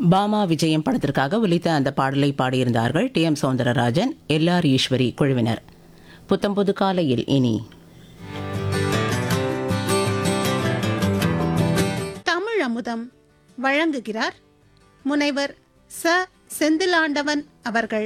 பாமா விஜயம் படத்திற்காக ஒலித்த அந்த பாடலை பாடியிருந்தார்கள் T M Soundararajan LR Eswari குழுவினர் புத்தம்புது காலையில் இனி தமிழ் அமுதம் வழங்குகிறார் முனைவர் ச செந்திலாண்டவன் அவர்கள்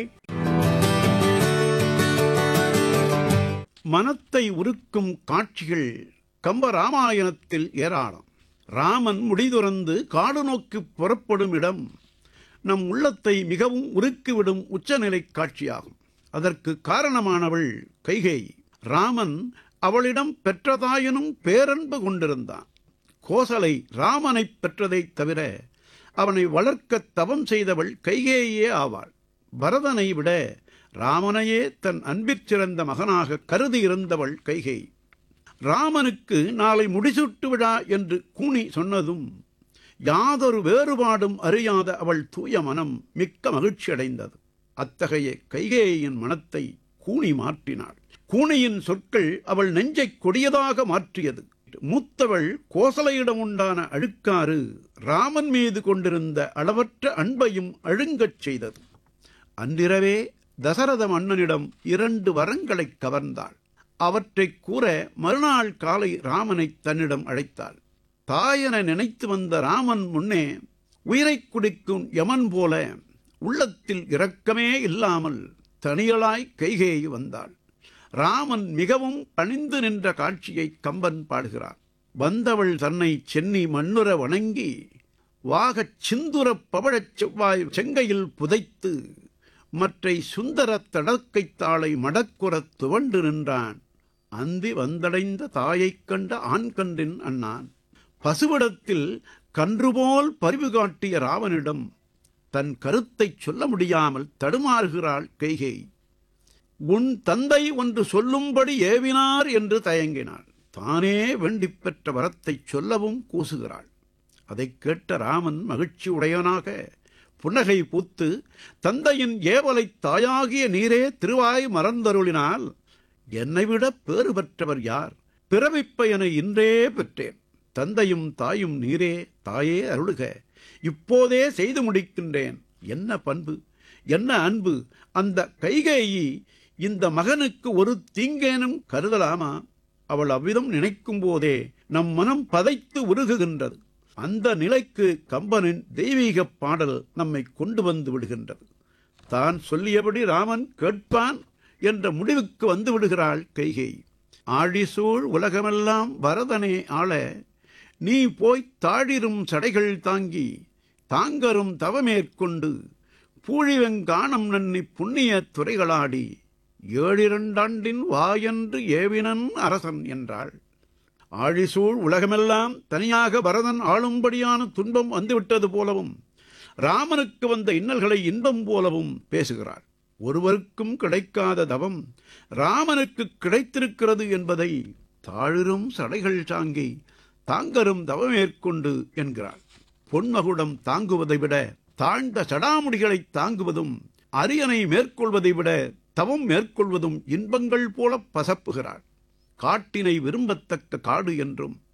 மனத்தை உருக்கும் காட்சிகள் கம்ப ராமாயணத்தில் ஏராளம் ராமன் முடிதுறந்து காடு நோக்கி புறப்படும் இடம் நம் உள்ளத்தை மிகவும் உருக்கிவிடும் உச்சநிலை காட்சியாகும் அதற்கு காரணமானவள் கைகேயி ராமன் அவளிடம் பெற்றதாயினும் பேரன்பு கொண்டிருந்தான் கோசலை ராமனைப் பெற்றதைத் தவிர அவனை வளர்க்க தவம் செய்தவள் கைகேயே ஆவாள் பரதனை விட ராமனையே தன் அன்பிற் சிறந்த மகனாக கருதி இருந்தவள் கைகேயி ராமனுக்கு நாளை முடிசூட்டு விழா என்று கூனி சொன்னதும் யாதொரு வேறுபாடும் அறியாத அவள் தூய மனம் மிக்க மகிழ்ச்சியடைந்தது அத்தகைய கைகேயின் மனத்தை கூனி மாற்றினாள் கூனியின் சொற்கள் அவள் நெஞ்சைக் கொடியதாக மாற்றியது மூத்தவள் கோசலையிடம் உண்டான அழுக்காறு ராமன் மீது கொண்டிருந்த அளவற்ற அன்பையும் அழுங்கச் செய்தது அன்றிரவே தசரத மன்னனிடம் இரண்டு வரங்களைக் கவர்ந்தாள் அவற்றைக் கூற மறுநாள் காலை ராமனை தன்னிடம் அழைத்தாள் தாயென நினைத்து வந்த ராமன் முன்னே உயிரைக் குடிக்கும் யமன் போல உள்ளத்தில் இரக்கமே இல்லாமல் தனியலாய் கைகேயி வந்தாள் ராமன் மிகவும் பணிந்து நின்ற காட்சியை கம்பன் பாடுகிறார் வந்தவள் தன்னை சென்னி மண்ணுற வணங்கி வாகச் சிந்துரப் பவழச் செவ்வாய் செங்கையில் புதைத்து மற்றை சுந்தரத் தடக்கைத் தாளை மடக்குறத் துவண்டு நின்றான் அந்தி வந்தடைந்த தாயைக் கண்ட ஆண் கன்றின் அண்ணான் பசுவிடத்தில் கன்றுபோல் பரிவு காட்டிய ராவனிடம் தன் கருத்தைச் சொல்ல முடியாமல் தடுமாறுகிறாள் கைகேயி உன் தந்தை ஒன்று சொல்லும்படி ஏவினார் என்று தயங்கினாள் தானே வேண்டிப் பெற்ற வரத்தைச் சொல்லவும் கூசுகிறாள் அதைக் கேட்ட ராமன் மகிழ்ச்சி உடையவனாக புன்னகை பூத்து தந்தையின் ஏவலைத் தாயாகிய நீரே திருவாய் மறந்தருளினால் என்னை விட பேறு பெற்றவர் யார் பிறவிப் பயனை இன்றே பெற்றேன் தந்தையும் தாயும் நீரே தாயே அருளுக இப்போதே செய்து முடிக்கின்றேன் என்ன பண்பு என்ன அன்பு அந்த கைகேயி இந்த மகனுக்கு ஒரு தீங்கேனும் கருதலாமா அவள் அவ்விதம் நினைக்கும் போதே நம் மனம் பதைத்து உருகுகின்றது அந்த நிலைக்கு கம்பனின் தெய்வீகப் பாடல் நம்மை கொண்டு வந்து விடுகின்றது தான் சொல்லியபடி ராமன் கேட்பான் என்ற முடிவுக்கு வந்து விடுகிறாள் கைகேயி ஆழிசூழ் உலகமெல்லாம் வரதனே ஆள நீ போய்த் தாழிரும் சடைகள் தாங்கி தாங்கரும் தவமேற்கொண்டு பூழிவெங்கானம் நன்னி புண்ணிய துறைகளாடி ஏழிரண்டாண்டின் வாயென்று ஏவினன் அரசன் என்றாள் ஆழிசூழ் உலகமெல்லாம் தனியாக பரதன் ஆளும்படியான துன்பம் வந்துவிட்டது போலவும் ராமனுக்கு வந்த இன்னல்களை இன்பம் போலவும் பேசுகிறாள் ஒருவருக்கும் கிடைக்காத தவம் ராமனுக்கு கிடைத்திருக்கிறது என்பதை தாழிரும் சடைகள் தாங்கி தாங்கரும் தவமேற்கொண்டு என்கிறாள் பொன்மகுடம் தாங்குவதை விட தாழ்ந்த சடாமுடிகளை தாங்குவதும் அரியணை மேற்கொள்வதை விட தவம் மேற்கொள்வதும் இன்பங்கள் போல பசப்புகிறாள் காட்டினை விரும்பத்தக்க காடு என்றும்